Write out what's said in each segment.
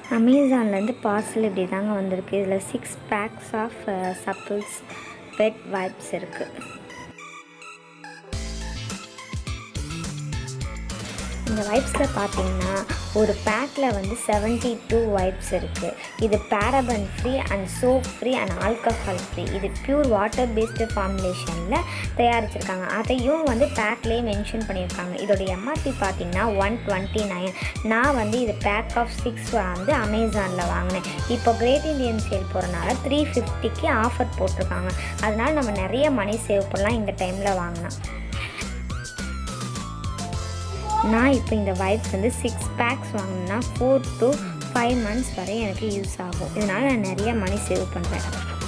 அமேசான்லேருந்து parcel இப்படி தாங்க வந்திருக்கு இதில் சிக்ஸ் பேக்ஸ் ஆஃப் சப்பிள்ஸ் பெட் வைப்ஸ் இருக்குது இந்த வைப்ஸில் பார்த்தீங்கன்னா ஒரு பேக்கில் வந்து செவன்ட்டி டூ வைப்ஸ் இருக்குது இது paraben free and soap free and alcohol free இது பியூர் வாட்டர் பேஸ்டு ஃபார்முலேஷனில் தயாரிச்சிருக்காங்க அதையும் வந்து பேக்லேயே மென்ஷன் பண்ணியிருக்காங்க இதோட எம்ஆர்பி பார்த்தீங்கன்னா ஒன் டுவெண்ட்டி நைன் நான் வந்து இது பேக் ஆஃப் சிக்ஸ் வந்து அமேசானில் வாங்கினேன் இப்போ கிரேட் இந்தியன் சேல் போகிறனால த்ரீ ஃபிஃப்டிக்கு ஆஃபர் போட்டிருக்காங்க அதனால் நம்ம நிறைய மணி சேவ் பண்ணலாம் இந்த டைமில் வாங்கினா நான் இப்போ இந்த வைப்ஸ் வந்து சிக்ஸ் பேக்ஸ் வாங்கினா ஃபோர் டு ஃபைவ் மந்த்ஸ் வரை எனக்கு யூஸ் ஆகும் இதனால் நான் நிறைய மணி சேவ் பண்ணுறேன்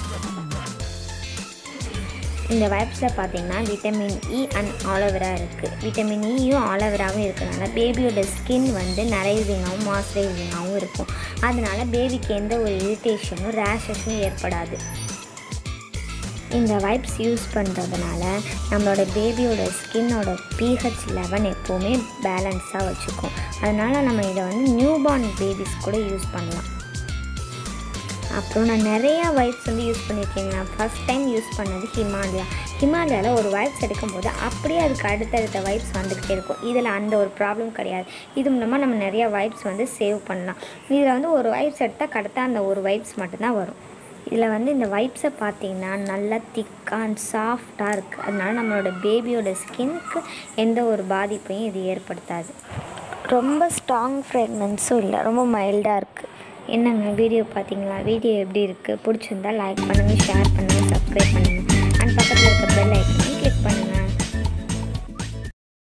இந்த வைப்ஸில் பார்த்தீங்கன்னா விட்டமின் இ அண்ட் ஆலோவேரா இருக்குது விட்டமின் இயும் ஆலோவேராவும் இருக்கிறனால பேபியோட ஸ்கின் வந்து நரைசிங்காகவும் மாய்ஸ்சரைசிங்காகவும் இருக்கும் அதனால் பேபிக்கு எந்த ஒரு இரிட்டேஷனும் ரேஷஸும் ஏற்படாது இந்த வைப்ஸ் யூஸ் பண்ணுறதுனால நம்மளோட பேபியோட ஸ்கின்னோட பிஹெச் லெவன் எப்போவுமே பேலன்ஸாக வச்சுக்கும் அதனால் நம்ம இதை வந்து நியூ பார்ன் பேபிஸ் கூட யூஸ் பண்ணலாம் அப்புறம் நான் நிறையா வைப்ஸ் வந்து யூஸ் பண்ணியிருக்கேங்க நான் ஃபஸ்ட் டைம் யூஸ் பண்ணது ஹிமாலயா ஹிமாலயாவில் ஒரு வைப்ஸ் எடுக்கும்போது அப்படியே அதுக்கு அடுத்தடுத்த வைப்ஸ் வந்துக்கிட்டே இருக்கும் இதில் அந்த ஒரு ப்ராப்ளம் கிடையாது இது மூலமாக நம்ம நிறையா வைப்ஸ் வந்து சேவ் பண்ணலாம் இதில் வந்து ஒரு வைப்ஸ் எடுத்தால் கரெக்டாக அந்த ஒரு வைப்ஸ் மட்டும்தான் வரும் இதில் வந்து இந்த வைப்ஸை பார்த்தீங்கன்னா நல்லா திக்காக அண்ட் சாஃப்டாக இருக்குது அதனால நம்மளோட பேபியோட ஸ்கின்க்கு எந்த ஒரு பாதிப்பையும் இது ஏற்படுத்தாது ரொம்ப ஸ்ட்ராங் ஃப்ரெக்னன்ஸும் இல்லை ரொம்ப மைல்டாக இருக்குது என்னங்க வீடியோ பார்த்தீங்களா வீடியோ எப்படி இருக்குது பிடிச்சிருந்தா லைக் பண்ணுங்கள் ஷேர் பண்ணுங்கள் சப்ஸ்கிரைப் பண்ணுங்கள் அண்ட் பக்கத்தில் இருக்க பெல் ஐக்கனை